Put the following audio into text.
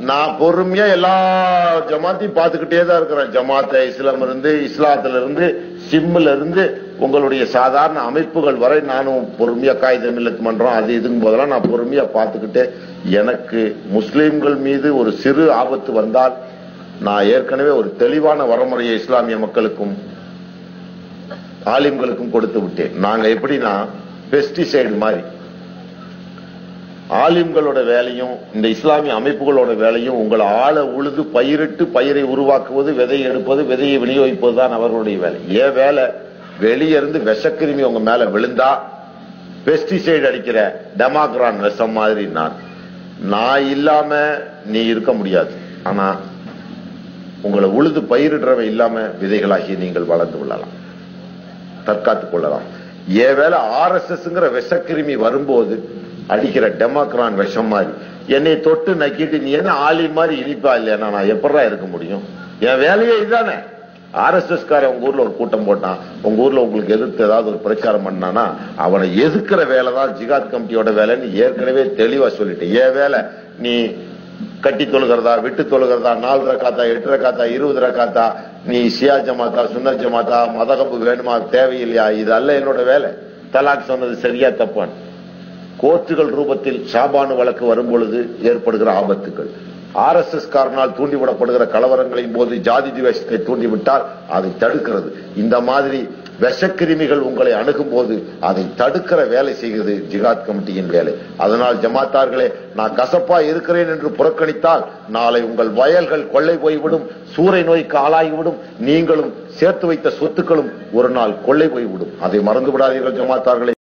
நான் பொறுமையா எல்லா ஜமாத்தையும் பார்த்துக்கிட்டே தான் இருக்கிறேன் ஜமாத்த இஸ்லாம் இருந்து இஸ்லாத்துல இருந்து சிம்ல இருந்து உங்களுடைய சாதாரண அமைப்புகள் வரை நானும் பொறுமையா காகித மில்லத் மன்றம் அது இதுங்கும் போதெல்லாம் நான் பொறுமையா பார்த்துக்கிட்டு எனக்கு முஸ்லிம்கள் மீது ஒரு சிறு ஆபத்து வந்தால் நான் ஏற்கனவே ஒரு தெளிவான வரமுறையை இஸ்லாமிய மக்களுக்கும் ஆலிம்களுக்கும் கொடுத்து விட்டேன் நாங்க எப்படின்னா பெஸ்டிசைடு மாதிரி ஆலிம்களோட வேலையும் இந்த இஸ்லாமிய அமைப்புகளோட வேலையும் உங்களை ஆள உழுது பயிரிட்டு பயிரை உருவாக்குவது விதை எடுப்பது விதையை விநியோகிப்பது தான் அவர்களுடைய வேலை ஏன் வேலை வெளியே இருந்து விஷக்கிருமி உங்க மேல விழுந்தா பெஸ்டிசைடு அடிக்கிற டெமாக்ரான் விஷம் மாதிரி நான் நான் இல்லாம நீ இருக்க முடியாது ஆனா உங்களை உழுது பயிரிடுறவன் இல்லாம விதைகளாகி நீங்கள் வளர்ந்து கொள்ளலாம் தற்காத்துக் கொள்ளலாம் ஏ வேலை ஆர்எஸ்எஸ்ங்கிற விஷக்கிருமி வரும்போது அடிக்கிற டெமோக்ரான் விஷம் மாதிரி என்னை தொட்டு நக்கிட்டு நீ என்ன ஆளி மாதிரி இனிப்பா இல்லையா நான் எப்படா இருக்க முடியும் என் வேலையே இதுதானே ஆர்எஸ்எஸ் காரன் உங்க ஊர்ல ஒரு கூட்டம் போட்டான் உங்க ஊர்ல உங்களுக்கு எதிர்த்து ஏதாவது ஒரு பிரச்சாரம் பண்ணானா அவனை எதிர்க்கிற வேலை தான் ஜிகாத் கமிட்டியோட வேலைன்னு ஏற்கனவே தெளிவா சொல்லிட்டேன் ஏன் வேலை நீ கட்டி தொழுகிறதா விட்டு தொழுகிறதா நாலு ரக்காத்தா எட்டு ரக்காத்தா இருபது ரக்காத்தா நீ சியா ஜமாத்தா சுன்னர் ஜமாத்தா மதகப்பு வேணுமா தேவையில்லையா இது அல்ல என்னோட வேலை தலாக் சொன்னது சரியா தப்பான் கோர்ட்டுகள் ரூபத்தில் ஷாபானு வழக்கு வரும்பொழுது ஏற்படுகிற ஆபத்துகள் ஆர் எஸ் எஸ் காரனால் தூண்டிவிடப்படுகிற கலவரங்களின் போது ஜாதி துவேஷத்தை தூண்டிவிட்டால் அதை தடுக்கிறது இந்த மாதிரி விஷக்கிருமிகள் உங்களை அணுகும் போது அதை தடுக்கிற வேலை செய்கிறது ஜிகாத் கமிட்டியின் வேலை அதனால் ஜமாத்தார்களே நான் கசப்பா இருக்கிறேன் என்று புறக்கணித்தால் நாளை உங்கள் வயல்கள் கொள்ளை போய்விடும் சூறை நோய்க்கு ஆளாகிவிடும் நீங்களும் சேர்த்து வைத்த சொத்துக்களும் ஒரு நாள் கொள்ளை போய்விடும் அதை மறந்து விடாதீர்கள் ஜமாத்தார்களே